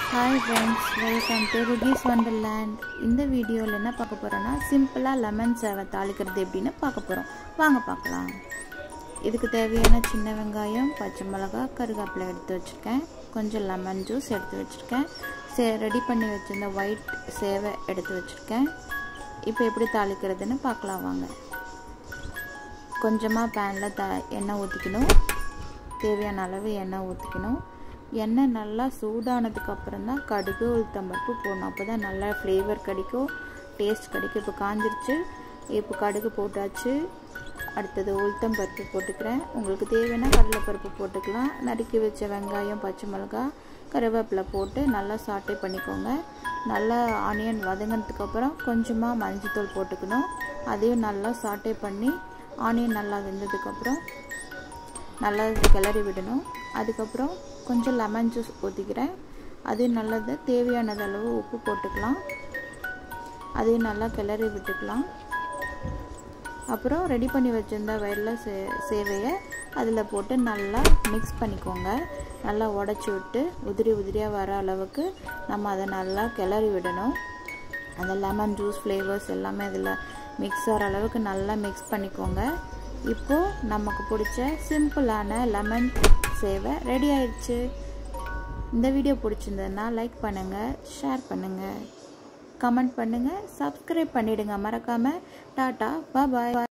hi friends welcome to Ruki's Wonderland இந்த வீடியோவில் என்ன பார்க்க போகிறோன்னா சிம்பிளாக லெமன் சேவை தாளிக்கிறது எப்படின்னு பார்க்க போகிறோம் வாங்க பார்க்கலாம் இதுக்கு தேவையான சின்ன வெங்காயம் பச்சை மிளகா கருவேப்பிலை எடுத்து வச்சுருக்கேன் கொஞ்சம் லெமன் ஜூஸ் எடுத்து வச்சுருக்கேன் சே ரெடி பண்ணி வச்சுருந்த ஒயிட் சேவை எடுத்து வச்சுருக்கேன் இப்போ எப்படி தாளிக்கிறதுன்னு பார்க்கலாம் வாங்க கொஞ்சமாக பேனில் த எண்ணெய் ஊற்றிக்கணும் தேவையான அளவு எண்ணெய் ஊற்றிக்கணும் எண்ணெய் நல்லா சூடானதுக்கு அப்புறம் தான் கடுகு உளுத்தம்பருப்பு போடணும் அப்போ தான் நல்லா ஃப்ளேவர் கிடைக்கும் டேஸ்ட் கிடைக்கும் இப்போ காஞ்சிருச்சு இப்போ கடுகு போட்டாச்சு அடுத்தது உளுத்தம்பருப்பு போட்டுக்கிறேன் உங்களுக்கு தேவைன்னா கடலைப்பருப்பு போட்டுக்கலாம் நறுக்கி வச்ச வெங்காயம் பச்சை மிளகா கருவேப்பிலை போட்டு நல்லா சாட்டை பண்ணிக்கோங்க நல்லா ஆனியன் வதங்கினதுக்கப்புறம் கொஞ்சமாக மஞ்சத்தூள் போட்டுக்கணும் அதையும் நல்லா சாட்டை பண்ணி ஆனியன் நல்லா வெந்ததுக்கப்புறம் நல்லா கிளறி விடணும் அதுக்கப்புறம் கொஞ்சம் லெமன் ஜூஸ் ஊற்றிக்கிறேன் அது நல்லது தேவையானது அளவு உப்பு போட்டுக்கலாம் அதையும் நல்லா கிளறி விட்டுக்கலாம் அப்புறம் ரெடி பண்ணி வச்சுருந்த வெள்ளை சே சேவையை அதில் போட்டு நல்லா மிக்ஸ் பண்ணிக்கோங்க நல்லா உடச்சி விட்டு உதிரி உதிரியாக வர அளவுக்கு நம்ம அதை நல்லா கிளறி விடணும் அந்த லெமன் ஜூஸ் ஃப்ளேவர்ஸ் எல்லாமே அதில் மிக்ஸ் ஆகிற அளவுக்கு நல்லா மிக்ஸ் பண்ணிக்கோங்க இப்போது நமக்கு பிடிச்ச சிம்பிளான லெமன் சேவை ரெடி ஆயிடுச்சு இந்த வீடியோ பிடிச்சிருந்ததுன்னா லைக் பண்ணுங்கள் ஷேர் பண்ணுங்கள் கமெண்ட் பண்ணுங்கள் சப்ஸ்கிரைப் பண்ணிவிடுங்க மறக்காமல் டாட்டா பாய்